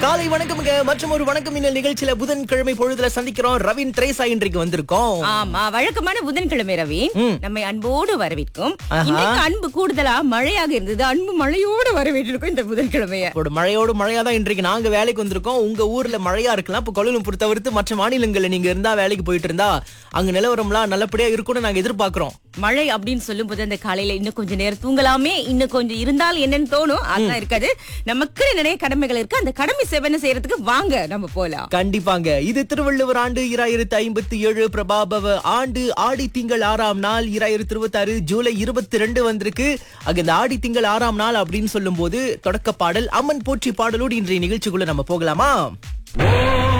காலை வணக்கமுங்க மற்றும் ஒரு வணக்கம் இன்னல் நிகழ்ச்சியில புதன்கிழமை பொழுதுல சந்திக்கிறோம் ரவின் திரேசா இன்றைக்கு வந்திருக்கோம் ஆமா வழக்கமான புதன்கிழமை ரவி ம். நம்மை அன்போடு வரவேற்கும் ஆஹா. இன்னைக்கு அன்பு கூடுதலா மழையாக இருந்தது அன்பு மழையோடு வரவேற்றிருக்கும் இந்த புதன்கிழமைய அப்போட மழையோடு மழையா தான் இன்றைக்கு நாங்க வேலைக்கு வந்திருக்கோம் உங்க ஊர்ல மழையா இருக்கலாம் இப்ப கோலம்பூர் தவிர்த்து மற்ற மாநிலங்கள்ல நீங்க இருந்தா வேலைக்கு போயிட்டு இருந்தா அங்க நிலவரம்லாம் நல்லபடியா இருக்கும்னு நாங்க எதிர்பார்க்கிறோம் மழை அப்படின்னு சொல்லும் போது அந்த காலையில இன்னும் கொஞ்சம் நேரம் தூங்கலாமே இன்னும் கொஞ்சம் இருந்தால் என்னன்னு தோணும் அதான் இருக்காது நமக்கு நிறைய கடமைகள் இருக்கு அந்த கடமை செவன செய்யறதுக்கு வாங்க நம்ம போலாம் கண்டிப்பாங்க இது திருவள்ளுவர் ஆண்டு இராயிரத்து ஐம்பத்தி ஏழு பிரபாபவ ஆண்டு ஆடி திங்கள் ஆறாம் நாள் இராயிரத்து இருபத்தி ஆறு ஜூலை இருபத்தி ரெண்டு வந்திருக்கு அங்க இந்த ஆடி திங்கள் ஆறாம் நாள் அப்படின்னு சொல்லும் போது தொடக்க பாடல் அம்மன் போற்றி பாடலோடு இன்றைய நிகழ்ச்சிக்குள்ள நம்ம போகலாமா